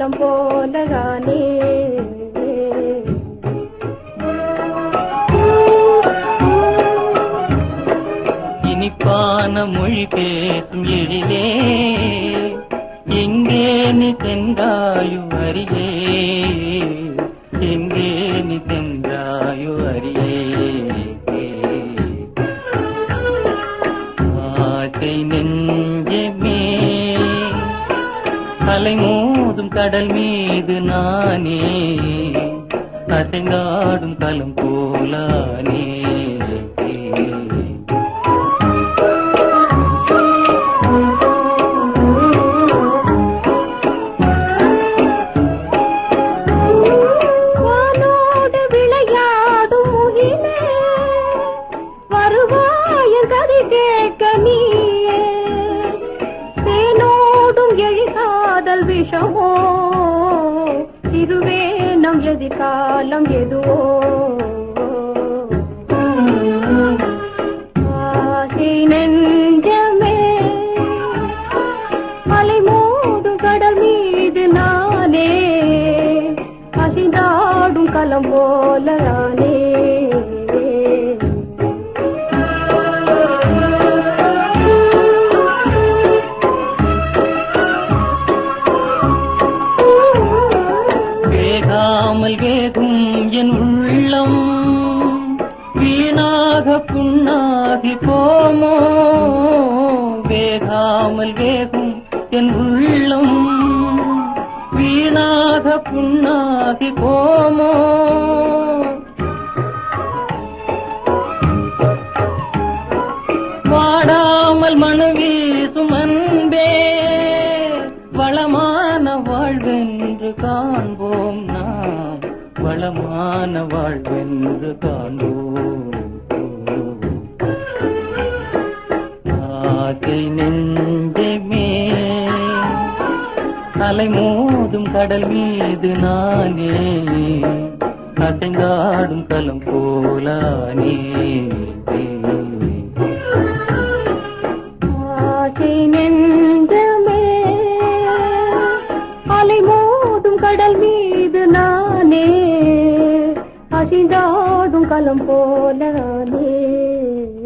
கலம் போலதானே இனிப்பான மொழி பேசும் எழிலே எங்கே நீ சென்றாயோ அரியே எங்கே நீ சென்றாயோ அரியே ஆசை நெஞ்சமே அலை மோதும் கடல் மீது நானே அசைந்தாடும் களம் போலானே வானோடு விளையாடும் முகிலே வருவாயன் கதை கேட்க நீயே தேனோடும் எழிகாதல் விஷமோ திருவேனம் எதிர்காலம் எதுவோ ஆசை நெஞ்சமே அலை மோதும் கடல் மீது நானே அசிந்தாடும் களம் போல நானே வேகாமல் வேகும் என் உள்ளம் வீணாக புண்ணாகி போமோ வேகாமல் வேகும் என் உள்ளம் வீணாக புண்ணாகி போமோ வாடாமல் மனவீசும் அன்பே வளமான வாழ்வென்று காண்போம் நாம் வளமான வாழ்வென்று காண்போம் ஆசை நெஞ்சமே அலை மோதும் கடல் மீது நானே அசைந்தாடும் களம் போலானே ஆசை நெஞ்சமே அலை மோதும் கடல் மீது நானே அசிந்தாடும் களம் போல நானே